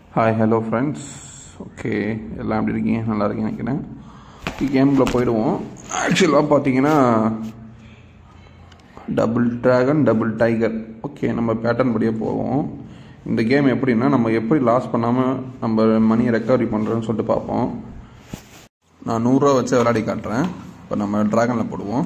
hi hello friends okay எல்லாம் எப்படி இருக்கீங்க நல்லா இருக்கீங்க நினைக்கிறேன் கேமில் போயிடுவோம் ஆக்சுவலாக பார்த்தீங்கன்னா double dragon double tiger okay நம்ம பேட்டர்ன் படியே போவோம் இந்த கேம் எப்படின்னா நம்ம எப்படி லாஸ் பண்ணாமல் நம்ம மணியை ரெக்கவரி பண்ணுறோன்னு சொல்லிட்டு பார்ப்போம் நான் நூறுரூவா வச்சு விளையாடி காட்டுறேன் இப்போ நம்ம ட்ராகனில் போடுவோம்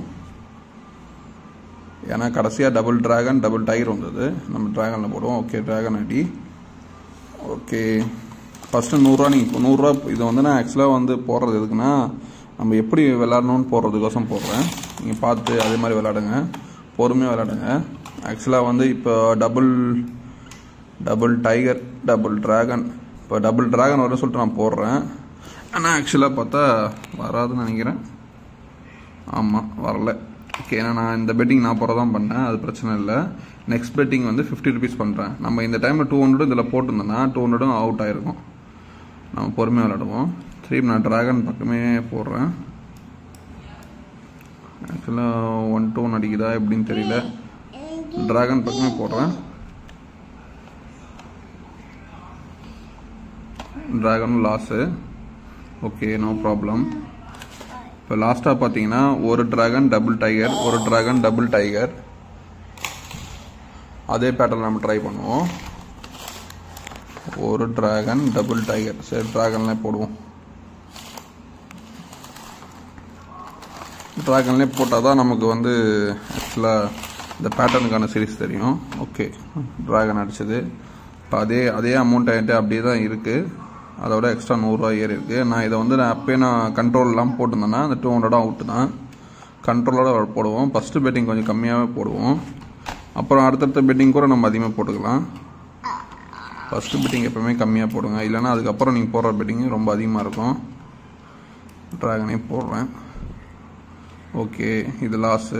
ஏன்னா கடைசியாக டபுள் ட்ராகன் டபுள் டைகர் வந்தது நம்ம ட்ராகனில் போடுவோம் ஓகே ட்ராகன் அடி ஓகே ஃபஸ்ட்டு நூறுரூவா நீங்கள் நூறுரூவா இது வந்து நான் ஆக்சுவலாக வந்து போடுறது எதுக்குன்னா நம்ம எப்படி விளாடணும்னு போடுறதுக்கோசம் போடுறேன் நீங்கள் பார்த்து அதே மாதிரி விளாடுங்க பொறுமையாக விளாடுங்க ஆக்சுவலாக வந்து இப்போ double double tiger double dragon இப்போ டபுள் ட்ராகன் வர சொல்லிட்டு நான் போடுறேன் ஆனால் ஆக்சுவலாக பார்த்தா வராதுன்னு நினைக்கிறேன் ஆமாம் வரல ஓகே ஏன்னா நான் இந்த பெட்டிங் நான் போகிறதான் பண்ணேன் அது பிரச்சனை இல்லை நெக்ஸ்ட் பெட்டிங் வந்து ஃபிஃப்டி ருபீஸ் பண்ணுறேன் நம்ம இந்த டைமில் டூ ஹண்ட்ரடும் இதில் போட்டிருந்தோன்னா டூ ஹண்ட்ரடும் அவுட் ஆயிருக்கும் நம்ம பொறுமையாக விளாடுவோம் திருப்பி நான் ட்ராகன் பக்கமே போடுறேன் ஆக்சுவலாக ஒன் டூ ஒன் அடிக்குதா எப்படின்னு தெரியல ட்ராகன் பக்கமே போடுறேன் ட்ராகனும் லாஸு ஓகே நோ ப்ராப்ளம் இப்போ லாஸ்ட்டாக பார்த்தீங்கன்னா ஒரு ட்ராகன் டபுள் டைகர் ஒரு ட்ராகன் டபுள் டைகர் அதே பேட்டர்ன் நம்ம ட்ரை பண்ணுவோம் ஒரு ட்ராகன் டபுள் டைகர் சரி ட்ராகன்லேயே போடுவோம் ட்ராகன்லேயே போட்டால் தான் நமக்கு வந்து ஆக்சுவலாக இந்த பேட்டர்னுக்கான சீரிஸ் தெரியும் ஓகே ட்ராகன் அடிச்சது இப்போ அதே அதே அமௌண்ட் ஆகிட்டு அப்படியே தான் இருக்குது அதோட எக்ஸ்ட்ரா நூறுரூவா ஏறி இருக்குது நான் இதை வந்து நான் அப்பயே நான் கண்ட்ரோல் இல்லாமல் போட்டிருந்தேன்னா அந்த டூ ஹண்ட்ரட் அவுட்டு தான் கண்ட்ரோலோட போடுவோம் ஃபஸ்ட்டு பெட்டிங் கொஞ்சம் கம்மியாகவே போடுவோம் அப்புறம் அடுத்தடுத்த பெட்டிங் கூட நம்ம அதிகமாக போட்டுக்கலாம் ஃபஸ்ட்டு பெட்டிங் எப்போவுமே கம்மியாக போடுங்க இல்லைன்னா அதுக்கப்புறம் நீங்கள் போடுற பெட்டிங் ரொம்ப அதிகமாக இருக்கும் ட்ராகனே போடுறேன் ஓகே இது லாஸு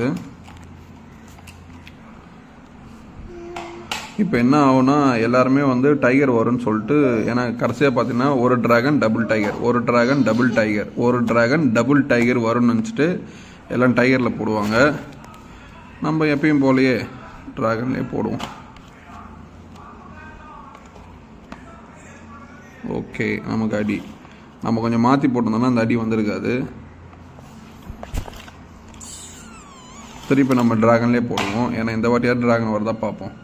இப்போ என்ன ஆகும்னா எல்லாருமே வந்து டைகர் வரும்னு சொல்லிட்டு ஏன்னா கடைசியாக பார்த்தீங்கன்னா ஒரு ட்ராகன் டபுள் டைகர் ஒரு ட்ராகன் டபுள் டைகர் ஒரு ட்ராகன் டபுள் டைகர் வரும்னு நினச்சிட்டு எல்லாம் டைகரில் போடுவாங்க நம்ம எப்பயும் போலயே ட்ராகன்லேயே போடுவோம் ஓகே நமக்கு அடி நம்ம கொஞ்சம் மாற்றி போட்டிருந்தோம்னா அந்த அடி வந்திருக்காது திருப்பி நம்ம ட்ராகன்லேயே போடுவோம் ஏன்னா இந்த வாட்டியாவது ட்ராகன் வரதா பார்ப்போம்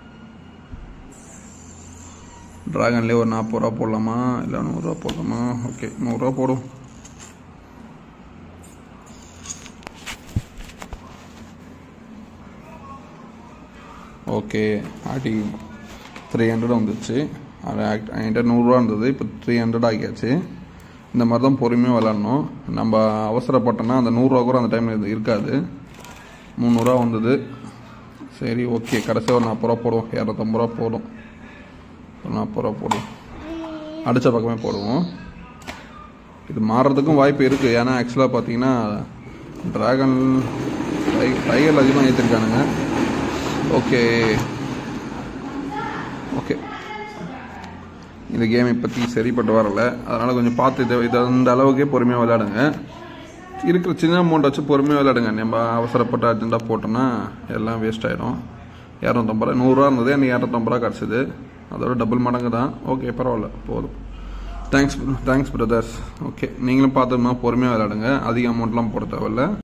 ட்ராகன்லேயே ஒரு நாற்பது ரூபா போடலாமா இல்லை நூறுரூவா போடலாமா ஓகே நூறுரூவா போடும் ஓகே ஆட்டி த்ரீ ஹண்ட்ரட் வந்துச்சு அது என்கிட்ட நூறுரூவா இருந்தது இப்போ த்ரீ ஹண்ட்ரட் ஆகியாச்சு இந்த மாதிரி தான் பொறுமையாக விளாட்ணும் நம்ம அவசரப்பட்டோன்னா அந்த நூறுரூவா கூட அந்த டைமில் இருக்காது முந்நூறுரூவா வந்தது சரி ஓகே கடைசியாக ஒரு நாற்பது ரூபா போடுவோம் இரநூத்தம்பது ரூபா போடும் ஒரு நாற்பது ரூபா போடுவோம் அடித்த பக்கமே போடுவோம் இது மாறுறதுக்கும் வாய்ப்பு இருக்குது ஏன்னா ஆக்சுவலாக பார்த்தீங்கன்னா ட்ராகன் டை டைகர் அதிகமாக ஏற்றிருக்கானுங்க ஓகே ஓகே இந்த கேம் இப்போதைக்கு சரிப்பட்டு வரல அதனால் கொஞ்சம் பார்த்து இதை இதை அந்த அளவுக்கே பொறுமையாக விளையாடுங்க இருக்கிற சின்ன அமௌண்ட் வச்சு பொறுமையாக விளையாடுங்க நம்ம அவசரப்பட்டு அர்ஜென்ட்டாக போட்டோம்னா எல்லாம் வேஸ்ட் ஆகிடும் இரநூத்தம்பது ரூபா நூறுரூவா இருந்தது எனக்கு இரநூத்தம்பது ரூபா கிடச்சிது அதோட டபுள் மடங்கு தான் ஓகே பரவாயில்ல போதும் தேங்க்ஸ் தேங்க்ஸ் பிரதர்ஸ் ஓகே நீங்களும் பார்த்துமா பொறுமையாக விளையாடுங்க அதிக அமௌண்ட்லாம் போட தேவையில்ல